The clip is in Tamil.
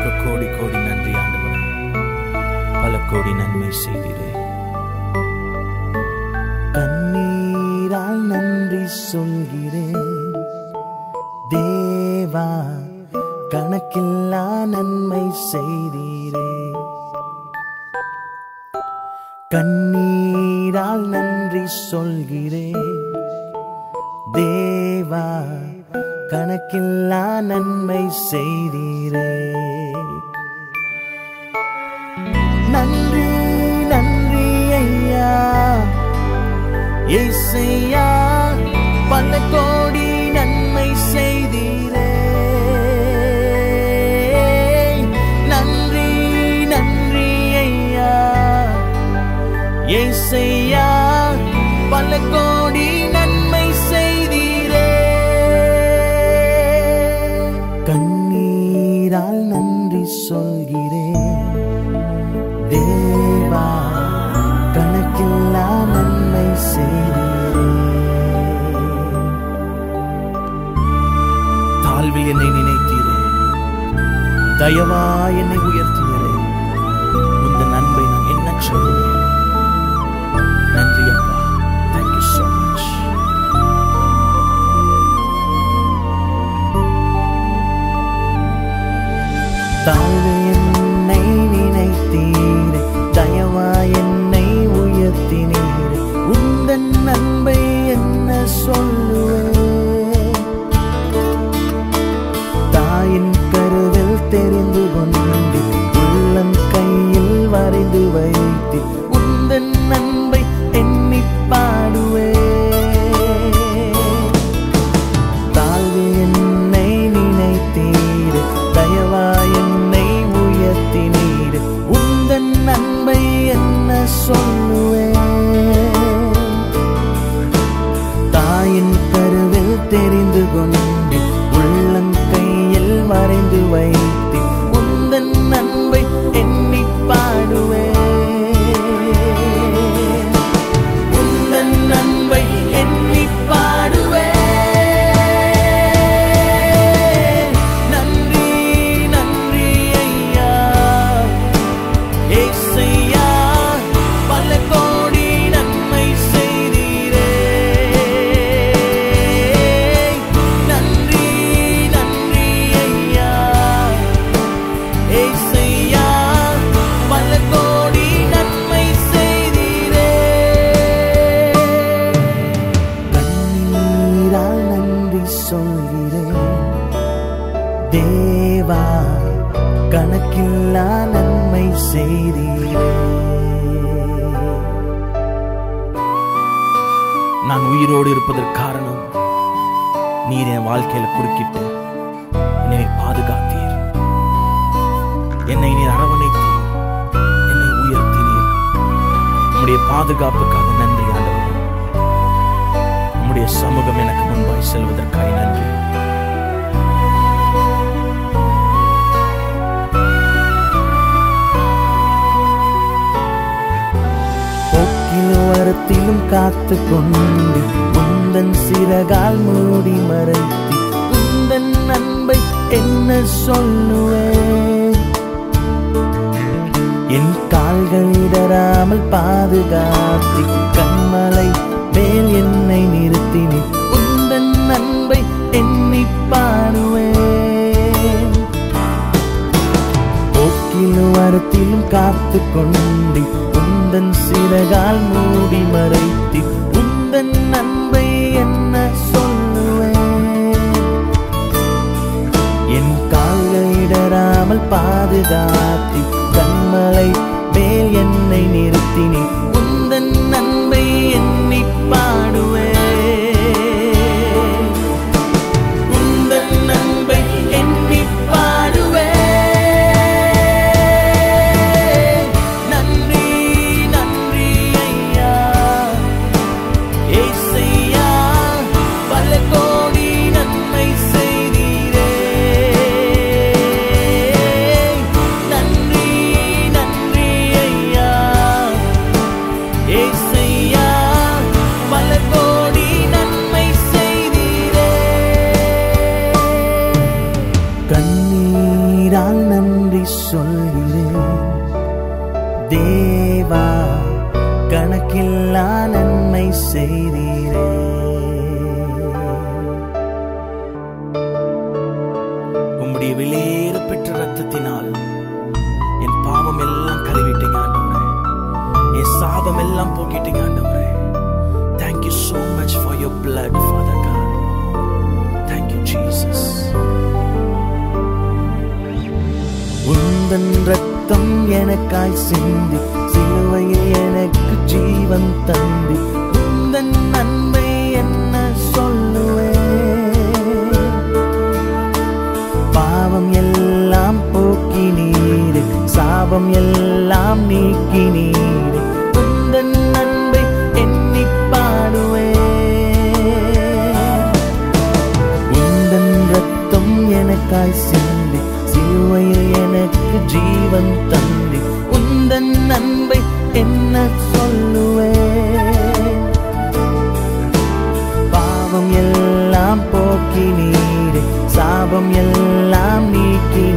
உமக்கு கோடி கோடி நன்றி ஆண்டவரே பல கோடி நன்மை செய்தீரே கண்ணீரால் நன்றி சொல்கிறேன் தேவா கணக்கில்லா நன்மை செய்தீரே கண்ணீரால் நன்றி சொல்கிறேன் தேவா கணக்கில்லா நன்மை செய்தீரே நன்றி நன்றி ஐயா ஏசையா பல கோடி நன்மை செய்தீரே நன்றி நன்றி ஐயா ஏசையா பல கோடி நன்மை செய்தீரே கண்ணீரால் நன்றி சொல்கிறேன் தேவா கணக்கில்லா நன்மை செய்தீரே தாழ்வில் என்னை நினைத்தீரே தயவா என்னை உயர்த்தினரே உந்த நன்மை நான் என்ன சொல்லுவேன் நன்றி அப்பா தேங்க்யூ so மச் தாழ்வு என்னை நினைத்தீரே தயவா என்னை உயர்த்தினீரே உந்தன் நன்மை என்ன சொல்லுவேன் தாயின் கருவில் தெரிந்து கொண்டு உள்ளம் கையில் வரைந்து வைத்து உந்தன் நன்மை எண்ணி பாடுவே தாழ்வு என்னை நினைத்தீர் தயவா என்னை உயர்த்தினீர் உந்தன் நன்மை என்ன சொல்லுவேன் தாயின் கருவில் தெரிந்து கொண்டு உள்ளம் கையில் வரைந்து வைத்து உந்தன் நன்மை எண்ணி பாடுவேன் உந்தன் நன்மை எண்ணி பாடுவேன் நன்றி நன்றி ஐயா ஏசையா பல கோடி நன்மை செய்தீரே நன்றி நன்றி ஐயா ஏசையா பல கோடி நன்மை செய்தீரே கண்ணீரால் நன்றி சொல்கிறேன் தேவா கணக்கில்லா நன்மை செய்தீரே நான் உயிரோடு இருப்பதற்கு காரணம் நீர் என் வாழ்க்கையில குறுக்கிட்டு என்னை பாதுகாத்தீர் என்னை நீர் அரவணைத்தீர் என்னை உயர்த்தினீர் உம்முடைய பாதுகாப்புக்காக நன்றி ஆண்டவரே உம்முடைய சமூகம் எனக்கு முன்பாய் செல்வதற்காக நன்றி போக்கிலும் வரத்திலும் காத்து கொண்டு உந்தன் சிறகால் மூடி மறைத்து உந்தன் அன்பை என்ன சொல்லுவேன் என் கால்கள் இடராமல் பாதுகாத்தி கண்மலை மேல் என்னை நிறுத்தினி உந்தன் அன்பை எண்ணி பாடுவேன் போக்கிலும் வரத்திலும் காத்து கொண்டு உந்தன் சிறகால் மூடி மறைத்து உந்தன் அன்பை என்ன சொல்லுவேன் என் கால்கள் இடராமல் பாதுகாத்தி கண்மலை மேல் என்னை நிறுத்தினி உந்தன் நன்மை எண்ணி பாடுவேன் உந்தன் நன்மை எண்ணி பாடுவேன் நன்றி நன்றி ஐயா ஏசு பெற்ற ரத்தத்தினால் என் பாவம் எல்லாம் கழுவிட்டீங்க ஆண்டவரே என் சாபம் எல்லாம் போக்கிட்டீங்க ஆண்டவரே thank you so much for your blood father god thank you jesus உந்தன் ரத்தம் எனக்காய் சிந்தி சிலுவையில் எனக்கு ஜீவன் தந்தி உந்தன் நன்மை என்ன சொல்லுவேன் பாவம் எல்லாம் போக்கி நீரு சாபம் எல்லாம் நீக்கி நீரு உந்தன் நன்மை எண்ணி பாடுவேன் உந்தன் ரத்தம் எனக்காய் சிந்தி சிலுவையில் எனக்கு ஜீவன் தந்தி உந்தன் நன்மை என்ன சொல்லுவேன் பாவம் எல்லாம் போக்கி நீரே சாபம் எல்லாம் நீக்கி